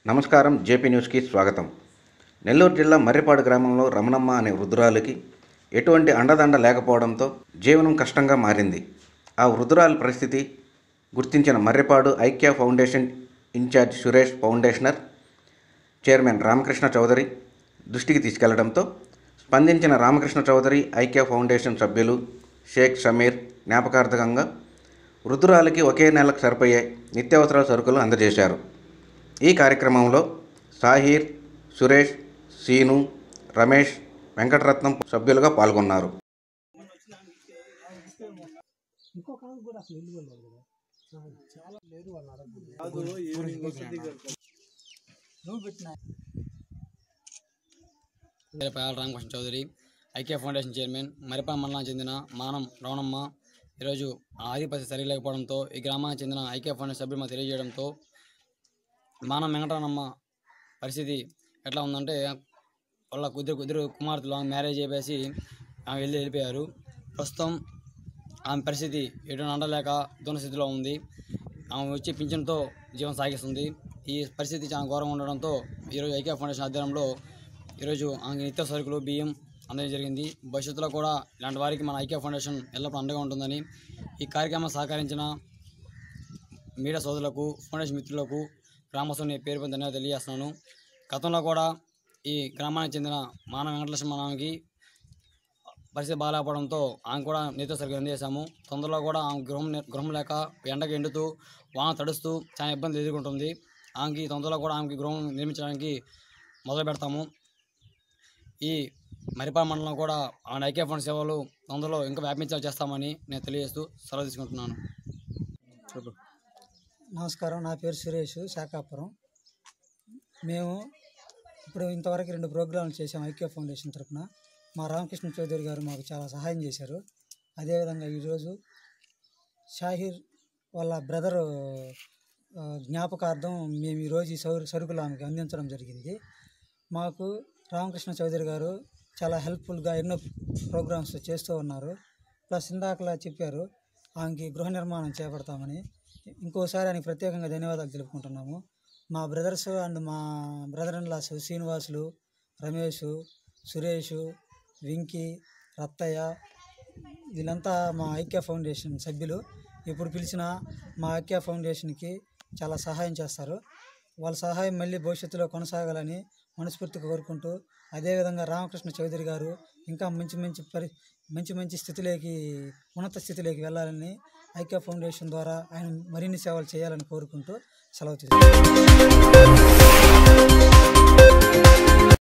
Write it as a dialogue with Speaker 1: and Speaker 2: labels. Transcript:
Speaker 1: నమస్కారం జేపీ న్యూస్కి స్వాగతం నెల్లూరు జిల్లా మర్రిపాడు గ్రామంలో రమణమ్మ అనే వృద్ధురాలికి ఎటువంటి అండదండ లేకపోవడంతో జీవనం కష్టంగా మారింది ఆ వృద్ధురాలి పరిస్థితి గుర్తించిన మర్రిపాడు ఐక్య ఫౌండేషన్ ఇన్ఛార్జ్ సురేష్ ఫౌండేషనర్ చైర్మన్ రామకృష్ణ చౌదరి దృష్టికి తీసుకెళ్లడంతో స్పందించిన రామకృష్ణ చౌదరి ఐక్య ఫౌండేషన్ సభ్యులు షేక్ షమీర్ జ్ఞాపకార్థకంగా వృద్ధురాలికి ఒకే నెలకు సరిపోయే నిత్యావసర సరుకులు అందజేశారు ఈ కార్యక్రమంలో సాహీర్ సురేష్ సీను రమేష్ వెంకటరత్నం సభ్యులుగా పాల్గొన్నారు
Speaker 2: పేయాల రామకృష్ణ చౌదరి ఐక్య ఫౌండేషన్ చైర్మన్ మరిపా మండలానికి చెందిన మానం రవణమ్మ ఈరోజు ఆధిపత్య సరిగా లేకపోవడంతో ఈ గ్రామానికి చెందిన ఐక్య ఫౌండేషన్ సభ్యులు మాకు తెలియజేయడంతో మానం వెంకటరమణమ్మ పరిస్థితి ఎట్లా ఉందంటే వాళ్ళ కుదిరు కుదిరు కుమార్తెలు ఆమె మ్యారేజ్ చేపేసి ఆమె వెళ్ళి వెళ్ళిపోయారు ప్రస్తుతం ఆమె పరిస్థితి ఎటువంటి అండలేక దూన స్థితిలో ఉంది ఆమె వచ్చి పింఛన్తో జీవనం సాగిస్తుంది ఈ పరిస్థితి చాలా ఘోరంగా ఉండడంతో ఈరోజు ఐక్య ఫౌండేషన్ ఆధ్వర్యంలో ఈరోజు ఆమె నిత్య సరుకులు బియ్యం అందడం జరిగింది భవిష్యత్తులో కూడా ఇలాంటి వారికి మన ఐక్య ఫౌండేషన్ ఎల్లప్పుడూ అండగా ఉంటుందని ఈ కార్యక్రమం సహకరించిన మీడియా సోదరులకు ఫౌండేషన్ మిత్రులకు గ్రామస్తుని పేరు పైన ధన్యవాదాలు తెలియజేస్తున్నాను గతంలో కూడా ఈ గ్రామానికి చెందిన మానవ వెంకటలక్ష్మణానికి పరిస్థితి బాగాలేకపోవడంతో ఆమె కూడా నిత్య సరిగ్గా అందజేశాము తొందరలో కూడా ఆమె గృహం ని- గృహం లేక ఎండకు ఎండుతూ వాన తడుస్తూ చాలా ఇబ్బంది ఎదుర్కొంటుంది ఆమెకి తొందరలో కూడా ఆమెకి గృహం నిర్మించడానికి మొదలు పెడతాము ఈ మరిపా మండలం కూడా ఆమె ఐక్య ఫండ్ సేవలు తొందరలో ఇంకా వ్యాపించేలా చేస్తామని నేను తెలియజేస్తూ సెలవు తీసుకుంటున్నాను
Speaker 3: నమస్కారం నా పేరు సురేష్ శాఖాపురం మేము ఇప్పుడు ఇంతవరకు రెండు ప్రోగ్రాంలు చేసాం ఐక్య ఫౌండేషన్ తరఫున మా రామకృష్ణ చౌదరి గారు మాకు చాలా సహాయం చేశారు అదేవిధంగా ఈరోజు షాహిర్ వాళ్ళ బ్రదర్ జ్ఞాపకార్థం మేము ఈరోజు ఈ సౌరు సరుకులు ఆమెకి అందించడం జరిగింది మాకు రామకృష్ణ చౌదరి గారు చాలా హెల్ప్ఫుల్గా ఎన్నో ప్రోగ్రామ్స్ చేస్తూ ఉన్నారు ప్లస్ ఇందాకలా చెప్పారు ఆమెకి గృహ నిర్మాణం చేపడతామని ఇంకోసారి ఆయనకి ప్రత్యేకంగా ధన్యవాదాలు తెలుపుకుంటున్నాము మా బ్రదర్స్ అండ్ మా brother in law Srinivasulu Ramesh Suresh Venky Rattaiah వీళ్ళంతా మా ఐక్య ఫౌండేషన్ సభ్యులు ఇప్పుడు పిలిచిన మా ఐక్య ఫౌండేషన్కి చాలా సహాయం చేస్తారు వాళ్ళ సహాయం మళ్ళీ భవిష్యత్తులో కొనసాగాలని మనస్ఫూర్తిగా కోరుకుంటూ అదేవిధంగా రామకృష్ణ చౌదరి గారు ఇంకా మంచి మంచి పరి మంచి మంచి స్థితిలోకి ఉన్నత స్థితిలోకి వెళ్ళాలని ఐక్య ఫౌండేషన్ ద్వారా ఆయన మరిన్ని సేవలు చేయాలని కోరుకుంటూ సెలవు తీసుకుంటాను